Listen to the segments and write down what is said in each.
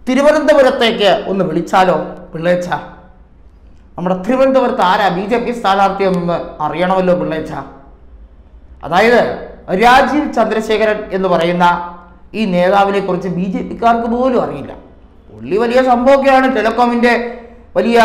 തിരുവനന്തപുരത്തേക്ക് ഒന്ന് വിളിച്ചാലോ പിള്ളേച്ച നമ്മുടെ തിരുവനന്തപുരത്ത് ആരാ ബി ജെ പി സ്ഥാനാർത്ഥി എന്നൊന്ന് അറിയണമല്ലോ പിള്ളേച്ച അതായത് രാജീവ് ചന്ദ്രശേഖരൻ എന്ന് പറയുന്ന ഈ നേതാവിനെ കുറിച്ച് ബി ജെ പിക്കാർക്ക് പോലും അറിയില്ല പുള്ളി വലിയ സംഭവമൊക്കെയാണ് ടെലികോമിൻ്റെ വലിയ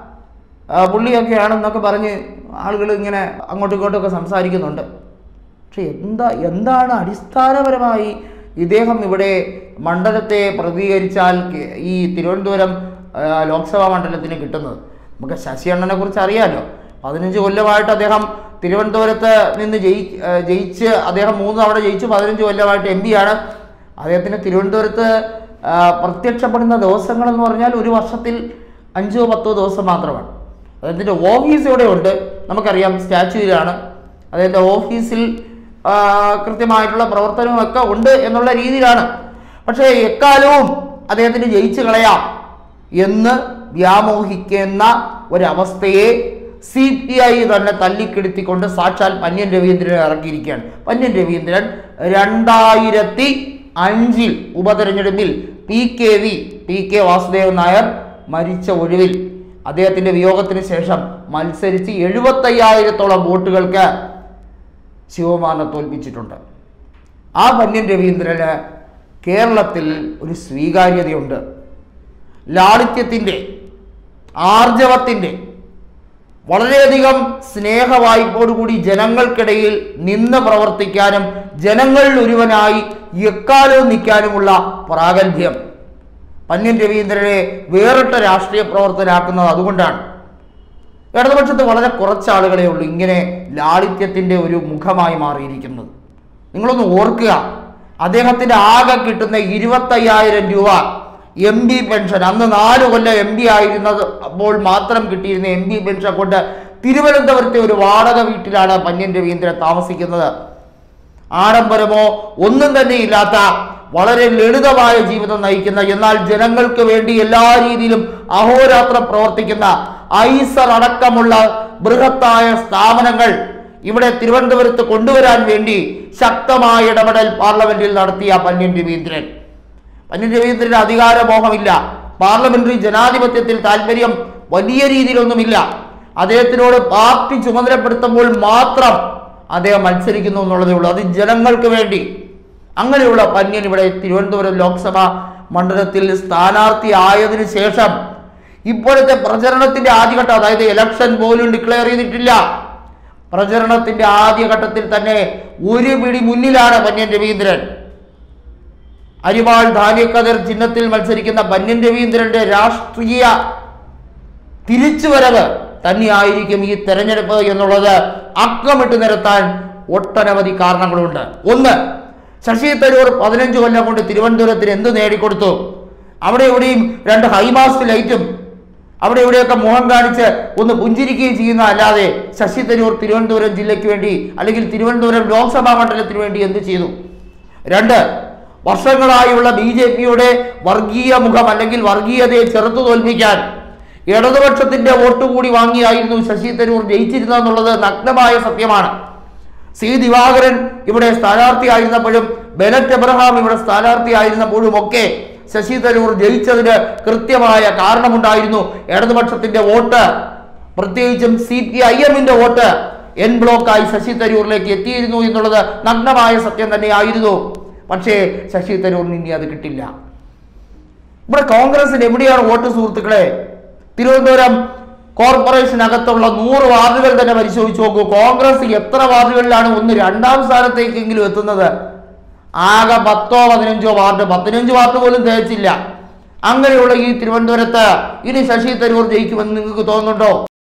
ആ, പുള്ളിയൊക്കെയാണെന്നൊക്കെ പറഞ്ഞ് ആളുകൾ ഇങ്ങനെ അങ്ങോട്ടും ഇങ്ങോട്ടും ഒക്കെ സംസാരിക്കുന്നുണ്ട് പക്ഷെ എന്താ എന്താണ് അടിസ്ഥാനപരമായി ഇദ്ദേഹം ഇവിടെ മണ്ഡലത്തെ പ്രതികരിച്ചാൽ കെ- ഈ തിരുവനന്തപുരം ആ, ലോക്സഭാ മണ്ഡലത്തിന് കിട്ടുന്നത് നമുക്ക് ശശി അണ്ണനെ കുറിച്ച് അറിയാമല്ലോ പതിനഞ്ച് കൊല്ലമായിട്ട് അദ്ദേഹം തിരുവനന്തപുരത്ത് നിന്ന് ജയി ആ, ജയിച്ച് അദ്ദേഹം മൂന്ന് തവണ ജയിച്ചു പതിനഞ്ച് കൊല്ലമായിട്ട് എം ആണ് അദ്ദേഹത്തിന് തിരുവനന്തപുരത്ത് ആ, പ്രത്യക്ഷപ്പെടുന്ന ദിവസങ്ങളെന്ന് പറഞ്ഞാൽ ഒരു വർഷത്തിൽ അഞ്ചോ പത്തോ ദിവസം മാത്രമാണ് അദ്ദേഹത്തിൻ്റെ ഓഫീസ് ഇവിടെ ഉണ്ട് നമുക്കറിയാം സ്റ്റാച്യൂയിലാണ് അദ്ദേഹത്തിൻ്റെ ഓഫീസിൽ ആ, കൃത്യമായിട്ടുള്ള പ്രവർത്തനമൊക്കെ ഉണ്ട് എന്നുള്ള രീതിയിലാണ് പക്ഷേ എക്കാലവും അദ്ദേഹത്തിന് ജയിച്ചു കളയാം എന്ന് വ്യാമോഹിക്കുന്ന ഒരവസ്ഥയെ സി പി ഐ തന്നെ തല്ലിക്കെടുത്തിക്കൊണ്ട് സാക്ഷാൽ പന്യൻ രവീന്ദ്രൻ ഇറക്കിയിരിക്കുകയാണ് പന്യൻ രവീന്ദ്രൻ രണ്ടായിരത്തി അഞ്ചിൽ ഉപതെരഞ്ഞെടുപ്പിൽ P K V P K Vasudevan Nair മരിച്ച ഒഴിവിൽ അദ്ദേഹത്തിൻ്റെ വിയോഗത്തിന് ശേഷം മത്സരിച്ച് എഴുപത്തയ്യായിരത്തോളം വോട്ടുകൾക്ക് ശിവമാനെ തോൽപ്പിച്ചിട്ടുണ്ട് ആ പന്യൻ രവീന്ദ്രന് കേരളത്തിൽ ഒരു സ്വീകാര്യതയുണ്ട് ലാളിത്യത്തിൻ്റെ ആർജവത്തിൻ്റെ വളരെയധികം സ്നേഹവായ്പോടുകൂടി ജനങ്ങൾക്കിടയിൽ നിന്ന് പ്രവർത്തിക്കാനും ജനങ്ങളിൽ ഒരുവനായി എക്കാലവും നിൽക്കാനുമുള്ള പ്രാഗൽഭ്യം പന്യൻ രവീന്ദ്രനെ വേറിട്ട രാഷ്ട്രീയ പ്രവർത്തനാക്കുന്നത് അതുകൊണ്ടാണ് ഇടതുപക്ഷത്ത് വളരെ കുറച്ച് ആളുകളെ ഉള്ളൂ ഇങ്ങനെ ലാളിത്യത്തിൻ്റെ ഒരു മുഖമായി മാറിയിരിക്കുന്നത് നിങ്ങളൊന്ന് ഓർക്കുക അദ്ദേഹത്തിന് ആകെ കിട്ടുന്ന ഇരുപത്തയ്യായിരം രൂപ എം പി പെൻഷൻ അന്ന് നാല് കൊല്ലം എം പി ആയിരുന്നത് അപ്പോൾ മാത്രം കിട്ടിയിരുന്ന എം പി പെൻഷൻ കൊണ്ട് തിരുവനന്തപുരത്തെ ഒരു വാടക വീട്ടിലാണ് പന്യൻ രവീന്ദ്രൻ താമസിക്കുന്നത് ആഡംബരമോ ഒന്നും തന്നെ ഇല്ലാത്ത വളരെ ലളിതമായ ജീവിതം നയിക്കുന്ന എന്നാൽ ജനങ്ങൾക്ക് വേണ്ടി എല്ലാ രീതിയിലും അഹോരാത്രം പ്രവർത്തിക്കുന്ന ഐസർ അടക്കമുള്ള ബൃഹത്തായ സ്ഥാപനങ്ങൾ ഇവിടെ തിരുവനന്തപുരത്ത് കൊണ്ടുവരാൻ വേണ്ടി ശക്തമായ ഇടപെടൽ പാർലമെന്റിൽ നടത്തിയ പന്യൻ രവീന്ദ്രൻ പന്യൻ രവീന്ദ്രന് അധികാരമോഹമില്ല പാർലമെന്ററി ജനാധിപത്യത്തിൽ താല്പര്യം വലിയ രീതിയിലൊന്നുമില്ല അദ്ദേഹത്തിനോട് പാർട്ടി ചുമതലപ്പെടുത്തുമ്പോൾ മാത്രം അദ്ദേഹം മത്സരിക്കുന്നു എന്നുള്ളതേ ഉള്ളൂ അത് ജനങ്ങൾക്ക് വേണ്ടി അങ്ങനെയുള്ള പന്യൻ ഇവിടെ തിരുവനന്തപുരം ലോക്സഭാ മണ്ഡലത്തിൽ സ്ഥാനാർത്ഥി ആയതിനു ശേഷം ഇപ്പോഴത്തെ പ്രചരണത്തിന്റെ ആദ്യഘട്ടം അതായത് ഇലക്ഷൻ പോലും ഡിക്ലെയർ ചെയ്തിട്ടില്ല പ്രചരണത്തിന്റെ ആദ്യഘട്ടത്തിൽ തന്നെ ഒരു പിടി മുന്നിലാണ് പന്യൻ രവീന്ദ്രൻ അരിവാൾ ധാന്യക്കതിർ ചിഹ്നത്തിൽ മത്സരിക്കുന്ന പന്യൻ രവീന്ദ്രന്റെ രാഷ്ട്രീയ തിരിച്ചുവരവ് തന്നെയായിരിക്കും ഈ തെരഞ്ഞെടുപ്പ് എന്നുള്ളത് അക്കമിട്ട് നിരത്താൻ ഒട്ടനവധി കാരണങ്ങളുണ്ട് ഒന്ന് ശശി തരൂർ പതിനഞ്ച് കൊല്ലം കൊണ്ട് തിരുവനന്തപുരത്തിന് എന്ത് നേടിക്കൊടുത്തു അവിടെ ഇവിടെയും രണ്ട് ഹൈമാസ്റ്റ് ലൈറ്റും അവിടെ ഇവിടെയൊക്കെ മുഖം കാണിച്ച് ഒന്ന് പുഞ്ചിരിക്കുകയും ചെയ്യുന്ന അല്ലാതെ ശശി തരൂർ തിരുവനന്തപുരം ജില്ലയ്ക്ക് വേണ്ടി അല്ലെങ്കിൽ തിരുവനന്തപുരം ലോക്സഭാ മണ്ഡലത്തിന് വേണ്ടി എന്ത് ചെയ്തു രണ്ട് വർഷങ്ങളായുള്ള ബി ജെ പിയുടെ വർഗീയ മുഖം അല്ലെങ്കിൽ വർഗീയതയെ ചെറുത്തു തോൽപ്പിക്കാൻ ഇടതുപക്ഷത്തിന്റെ വോട്ട് കൂടി വാങ്ങിയായിരുന്നു ശശി തരൂർ ജയിച്ചിരുന്നതെന്നുള്ളത് നഗ്നമായ സത്യമാണ് സി ദിവാകരൻ ഇവിടെ സ്ഥാനാർത്ഥിയായിരുന്നപ്പോഴും ബെനറ്റ് എബ്രഹാം ഇവിടെ സ്ഥാനാർത്ഥിയായിരുന്നപ്പോഴും ഒക്കെ ശശി തരൂർ ജയിച്ചതിന് കൃത്യമായ കാരണമുണ്ടായിരുന്നു ഇടതുപക്ഷത്തിന്റെ വോട്ട് പ്രത്യേകിച്ചും സി പി ഐ എമ്മിന്റെ വോട്ട് എൻ ബ്ലോക്കായി ശശി തരൂരിലേക്ക് എത്തിയിരുന്നു എന്നുള്ളത് നഗ്നമായ സത്യം തന്നെയായിരുന്നു പക്ഷേ ശശി തരൂറിന് ഇനി അത് കിട്ടില്ല ഇവിടെ കോൺഗ്രസിന് എവിടെയാണ് വോട്ട് സുഹൃത്തുക്കളെ തിരുവനന്തപുരം കോർപ്പറേഷനകത്തുള്ള നൂറ് വാർഡുകൾ തന്നെ പരിശോധിച്ച് നോക്കൂ കോൺഗ്രസ് എത്ര വാർഡുകളിലാണ് ഒന്ന് രണ്ടാം സ്ഥാനത്തേക്കെങ്കിലും എത്തുന്നത് ആകെ പത്തോ പതിനഞ്ചോ വാർഡ് പതിനഞ്ച് വാർഡ് പോലും തികച്ചില്ല അങ്ങനെയുള്ള ഈ തിരുവനന്തപുരത്ത് ഇനി ശശി തരൂർ ജയിക്കുമെന്ന് നിങ്ങൾക്ക് തോന്നുന്നുണ്ടോ